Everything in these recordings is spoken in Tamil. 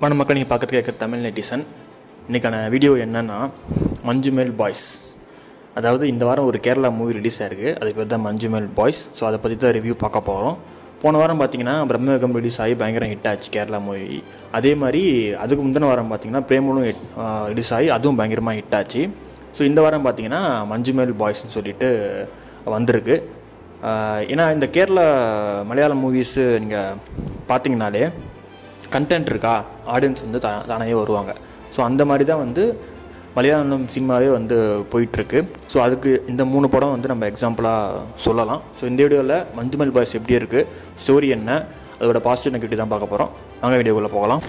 வண மக்கள் நீங்கள் பார்க்கறது கேட்குற தமிழ் நெட்டிசன் இன்றைக்கான வீடியோ என்னென்னா மஞ்சுமேல் பாய்ஸ் அதாவது இந்த வாரம் ஒரு கேரளா மூவி ரிலீஸ் ஆயிருக்கு அது பேர் தான் மஞ்சுமேல் பாய்ஸ் ஸோ அதை பற்றி தான் ரிவ்யூ பார்க்க போகிறோம் போன வாரம் பார்த்தீங்கன்னா பிரம்மயுகம் ரிலீஸ் ஆகி பயங்கரம் ஹிட் ஆச்சு கேரளா மூவி அதே மாதிரி அதுக்கு முந்தின வாரம் பார்த்தீங்கன்னா பிரேமலும் ரிலீஸ் ஆகி அதுவும் பயங்கரமாக ஹிட் ஆச்சு ஸோ இந்த வாரம் பார்த்தீங்கன்னா மஞ்சுமேல் பாய்ஸ்னு சொல்லிட்டு வந்திருக்கு ஆஹ் ஏன்னா இந்த கேரளா மலையாளம் மூவிஸு நீங்கள் பார்த்தீங்கனாலே கண்டென்ட் இருக்கா ஆடியன்ஸ் வந்து தா தானே வருவாங்க ஸோ அந்த மாதிரி தான் வந்து மலையாளம் சினிமாவே வந்து போயிட்டுருக்கு ஸோ அதுக்கு இந்த மூணு படம் வந்து நம்ம எக்ஸாம்பிளாக சொல்லலாம் ஸோ இந்த வீடியோவில் மஞ்சுமல் பாய்ஸ் எப்படி இருக்குது ஸ்டோரி என்ன அதோட பாசிட்டிவ் நெகட்டிவ் தான் பார்க்க போகிறோம் வாங்க வீடியோக்குள்ளே போகலாம்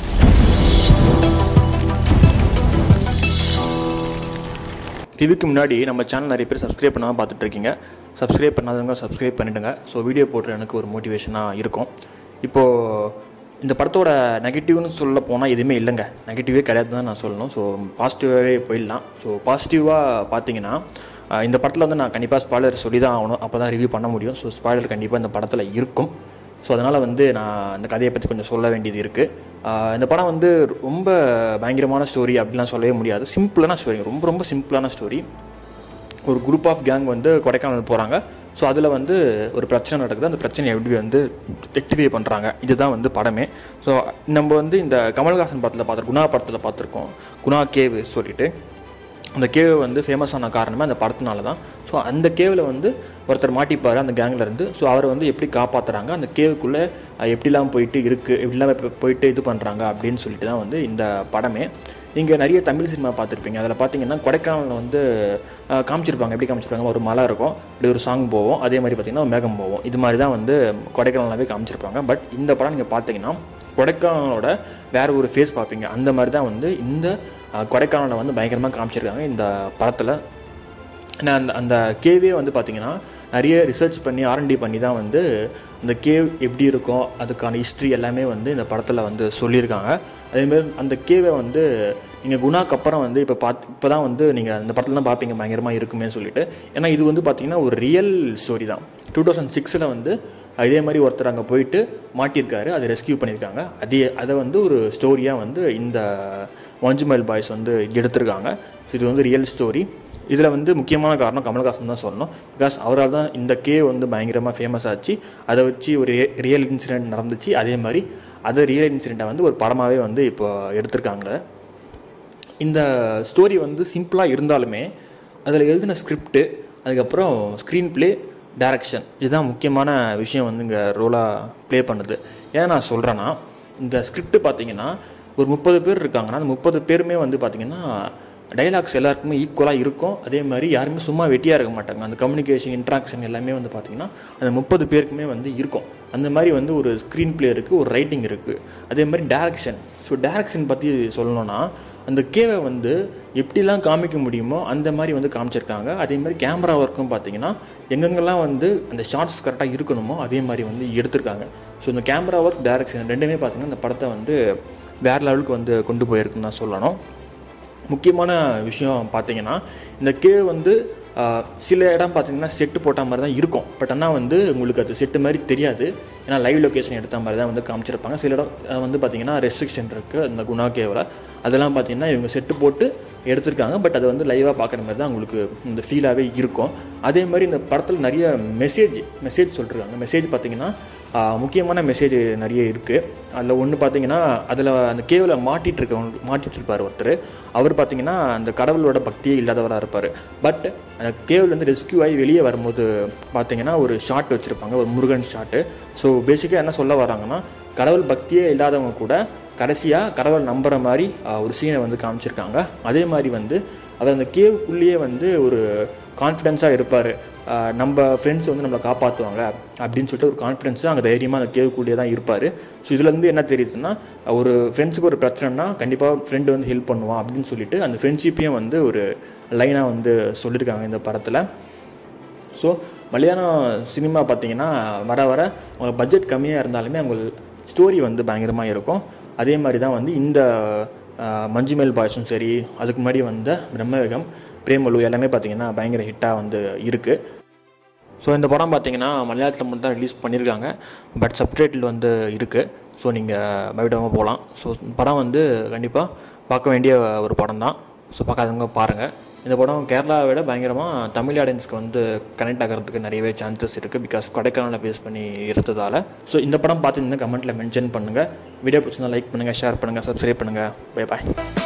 ரிவ்யூக்கு முன்னாடி நம்ம சேனல் நிறைய பேர் சப்ஸ்கிரைப் பண்ணாமல் பார்த்துட்ருக்கீங்க சப்ஸ்கிரைப் பண்ணாதவங்க சப்ஸ்கிரைப் பண்ணிவிடுங்க ஸோ வீடியோ போடுற எனக்கு ஒரு மோட்டிவேஷனாக இருக்கும் இப்போது இந்த படத்தோட நெகட்டிவ்னு சொல்ல போனால் எதுவுமே இல்லைங்க நெகட்டிவே கிடையாது தான் நான் சொல்லணும் ஸோ பாசிட்டிவாகவே போயிடலாம் ஸோ பாசிட்டிவாக பார்த்தீங்கன்னா அஹ், இந்த படத்தில் வந்து நான் கண்டிப்பாக ஸ்பாய்லர் சொல்லி தான் ஆகணும் அப்போ தான் ரிவ்யூ பண்ண முடியும் ஸோ ஸ்பாய்லர் கண்டிப்பாக இந்த படத்தில் இருக்கும் ஸோ அதனால் வந்து நான் இந்த கதையை பற்றி கொஞ்சம் சொல்ல வேண்டியது இருக்குது இந்த படம் வந்து ரொம்ப பயங்கரமான ஸ்டோரி அப்படிலாம் சொல்லவே முடியாது சிம்பிளான ஸ்டோரி ரொம்ப ரொம்ப சிம்பிளான ஸ்டோரி ஒரு குரூப் ஆஃப் கேங் வந்து கொடைக்கானல் போகிறாங்க ஸோ அதில் வந்து ஒரு பிரச்சனை நடக்குது அந்த பிரச்சனையை எப்படி வந்து ரெக்டிஃபை பண்ணுறாங்க இதுதான் வந்து படமே ஸோ நம்ம வந்து இந்த கமல்ஹாசன் படத்தில் பார்த்துருக்கோம் குணா படத்தில் பார்த்துருக்கோம் குணா கேவு சொல்லிட்டு அந்த கேவ் வந்து ஃபேமஸ் ஆன காரணமே அந்த படத்தினால தான் ஸோ அந்த கேவில் வந்து ஒருத்தர் மாட்டிப்பார் அந்த கேங்கில் இருந்து ஸோ அவரை வந்து எப்படி காப்பாற்றுறாங்க அந்த கேவுக்குள்ளே எப்படிலாம் போயிட்டு இருக்குது எப்படிலாம் இப்போ போயிட்டு இது பண்ணுறாங்க அப்படின்னு சொல்லிட்டு தான் வந்து இந்த படமே நீங்கள் நிறைய தமிழ் சினிமா பார்த்துருப்பீங்க அதில் பார்த்தீங்கன்னா கொடைக்கானலில் வந்து அஹ், காமிச்சிருப்பாங்க எப்படி காமிச்சிருப்பாங்க ஒரு மலை இருக்கும் இப்படி ஒரு சாங் போவோம் அதே மாதிரி பார்த்தீங்கன்னா ஒரு மேகம் போவோம் இது மாதிரி தான் வந்து கொடைக்கானலாகவே காமிச்சிருப்பாங்க பட் இந்த படம் நீங்கள் பார்த்தீங்கன்னா கொடைக்கானலோட வேற ஒரு ஃபேஸ் பார்ப்பீங்க அந்த மாதிரி தான் வந்து இந்த அஹ், கொடைக்கானலை வந்து பயங்கரமாக காமிச்சிருக்காங்க இந்த படத்தில் ஏன்னா அந்த அந்த கேவே வந்து பார்த்திங்கன்னா நிறைய ரிசர்ச் பண்ணி ஆர்என்டி பண்ணி தான் வந்து அந்த கேவ் எப்படி இருக்கும் அதுக்கான ஹிஸ்ட்ரி எல்லாமே வந்து இந்த படத்தில் வந்து சொல்லியிருக்காங்க அதேமாதிரி அந்த கேவை வந்து நீங்கள் குணாக்கு அப்புறம் வந்து இப்போ பார்த்து இப்போ தான் வந்து நீங்கள் அந்த படத்தில் தான் பார்ப்பீங்க பயங்கரமாக இருக்குமே சொல்லிட்டு ஏன்னா இது வந்து பார்த்திங்கன்னா ஒரு ரியல் ஸ்டோரி தான் டூ தௌசண்ட் சிக்ஸில் வந்து இதே மாதிரி ஒருத்தர் அங்கே போயிட்டு மாட்டியிருக்காரு அதை ரெஸ்கியூ பண்ணியிருக்காங்க அதே அதை வந்து ஒரு ஸ்டோரியாக வந்து இந்த மஞ்சுமல் பாய்ஸ் வந்து எடுத்திருக்காங்க ஸோ இது வந்து ரியல் ஸ்டோரி இதில் வந்து முக்கியமான காரணம் கமல்ஹாசன் தான் சொல்லணும் பிகாஸ் அவரால் தான் இந்த கே வந்து பயங்கரமாக ஃபேமஸ் ஆச்சு அதை வச்சு ஒரு ரியல் இன்சிடெண்ட் நடந்துச்சு அதே மாதிரி அதை ரியல் இன்சிடெண்ட்டை வந்து ஒரு படமாகவே வந்து இப்போ எடுத்திருக்காங்க இந்த ஸ்டோரி வந்து சிம்பிளாக இருந்தாலுமே அதில் எழுதின ஸ்கிரிப்டு அதுக்கப்புறம் ஸ்க்ரீன் ப்ளே டைரக்ஷன் இதுதான் முக்கியமான விஷயம் வந்து இங்கே ரோலாக ப்ளே பண்ணுது ஏன் நான் சொல்கிறேன்னா இந்த ஸ்கிரிப்ட் பார்த்தீங்கன்னா ஒரு முப்பது பேர் இருக்காங்கன்னா அந்த முப்பது பேருமே வந்து பார்த்திங்கன்னா டைலாக்ஸ் எல்லாருக்குமே ஈக்குவலாக இருக்கும் அதே மாதிரி யாருமே சும்மா வெட்டியாக இருக்க மாட்டாங்க அந்த கம்யூனிகேஷன் இன்ட்ராக்ஷன் எல்லாமே வந்து பார்த்திங்கன்னா அந்த முப்பது பேருக்குமே வந்து இருக்கும் அந்த மாதிரி வந்து ஒரு ஸ்க்ரீன் ப்ளே இருக்குது ஒரு ரைட்டிங் இருக்குது அதே மாதிரி டேரக்ஷன் ஸோ டேரக்ஷன் பற்றி சொல்லணும்னா அந்த கேவை வந்து எப்படிலாம் காமிக்க முடியுமோ அந்த மாதிரி வந்து காமிச்சிருக்காங்க அதே மாதிரி கேமரா ஒர்க்கும் பார்த்தீங்கன்னா எங்கெங்கெல்லாம் வந்து அந்த ஷார்ட்ஸ் கரெக்டாக இருக்கணுமோ அதே மாதிரி வந்து எடுத்திருக்காங்க ஸோ இந்த கேமரா ஒர்க் டேரக்ஷன் ரெண்டுமே பார்த்தீங்கன்னா இந்த படத்தை வந்து வேறு லெவலுக்கு வந்து கொண்டு போயிருக்குன்னு தான் சொல்லணும் முக்கியமான விஷயம் பார்த்தீங்கன்னா இந்த கேவ் வந்து ஆஹ், சில இடம் பார்த்தீங்கன்னா செட்டு போட்ட மாதிரி தான் இருக்கும் பட் ஆனால் வந்து உங்களுக்கு அது செட்டு மாதிரி தெரியாது ஏன்னா லைவ் லொக்கேஷன் எடுத்த மாதிரி தான் வந்து காமிச்சிருப்பாங்க சில இடம் ஆஹ், வந்து பார்த்தீங்கன்னா ரெஸ்ட்ரிக்ஷன் இருக்குது அந்த குணா கேவில் அதெல்லாம் பார்த்தீங்கன்னா இவங்க செட்டு போட்டு எடுத்திருக்காங்க பட் அது வந்து லைவாக பார்க்குற மாதிரி தான் உங்களுக்கு இந்த ஃபீலாகவே இருக்கும் அதே மாதிரி இந்த படத்தில் நிறைய மெசேஜ் மெசேஜ் சொல்லிருக்காங்க மெசேஜ் பார்த்தீங்கன்னா ஆஹ், முக்கியமான மெசேஜ் நிறைய இருக்குது அதில் ஒன்று பார்த்தீங்கன்னா அதில் அந்த கேவில் மாட்டிட்டு இருக்க மாட்டிட்டு இருப்பார் ஒருத்தர் அவர் பார்த்தீங்கன்னா அந்த கடவுளோட பக்தியே இல்லாதவராக இருப்பார் பட் அந்த கேவ்லேருந்து ரெஸ்கியூ ஆகி வெளியே வரும்போது பார்த்தீங்கன்னா ஒரு ஷாட் வச்சுருப்பாங்க ஒரு முருகன் ஷாட்டு ஸோ பேசிக்காக என்ன சொல்ல வராங்கன்னா கடவுள் பக்தியே இல்லாதவங்க கூட கடைசியாக கடவுள் நம்புகிற மாதிரி ஆஹ், ஒரு சீனை வந்து காமிச்சிருக்காங்க அதே மாதிரி வந்து அவர் அந்த கேவுக்குள்ளேயே வந்து ஒரு கான்ஃபிடென்ஸாக இருப்பார் நம்ம ஃப்ரெண்ட்ஸ் வந்து நம்மளை காப்பாற்றுவாங்க அப்படின்னு சொல்லிட்டு ஒரு கான்ஃபிடென்ஸாக அங்கே தைரியமாக அந்த கேவுக்குள்ளேயே தான் இருப்பார் ஸோ இதுலேருந்து என்ன தெரியுதுன்னா ஒரு ஃப்ரெண்ட்ஸுக்கு ஒரு பிரச்சனைனா கண்டிப்பாக ஃப்ரெண்டு வந்து ஹெல்ப் பண்ணுவான் அப்படின்னு சொல்லிட்டு அந்த ஃப்ரெண்ட்ஷிப்பையும் வந்து ஒரு லைனாக வந்து சொல்லியிருக்காங்க இந்த படத்தில் ஸோ மலையாளம் சினிமா பார்த்தீங்கன்னா வர வர அவங்க பட்ஜெட் கம்மியாக இருந்தாலுமே அவங்க ஸ்டோரி வந்து பயங்கரமாக இருக்கும் அதே மாதிரி தான் வந்து இந்த ஆஹ், மஞ்சுமேல் பாய்ஸும் சரி அதுக்கு முன்னாடி வந்த பிரம்மவேகம் பிரேமலு எல்லாமே பார்த்தீங்கன்னா பயங்கர ஹிட்டாக வந்து இருக்குது ஸோ இந்த படம் பார்த்தீங்கன்னா மலையாளத்தில் மட்டும் தான் ரிலீஸ் பண்ணியிருக்காங்க பட் சப்டைட்டில் வந்து இருக்குது ஸோ நீங்கள் பயப்படாமல் போகலாம் ஸோ படம் வந்து கண்டிப்பாக பார்க்க வேண்டிய ஒரு படம் தான் ஸோ பார்க்காதவங்க பாருங்கள் இந்த படம் கேரளாவை விட பயங்கரமாக தமிழ் ஆடியன்ஸ்க்கு வந்து கனெக்ட் ஆகிறதுக்கு நிறையவே சான்சஸ் இருக்குது பிகாஸ் கொடைக்கானலை பேஸ் பண்ணி இருந்ததால் ஸோ இந்த படம் பார்த்துருந்தா கமெண்ட்டில் மென்ஷன் பண்ணுங்கள் வீடியோ பிடிச்சிருந்தா லைக் பண்ணுங்கள் ஷேர் பண்ணுங்கள் சப்ஸ்கிரைப் பண்ணுங்கள் பை பாய்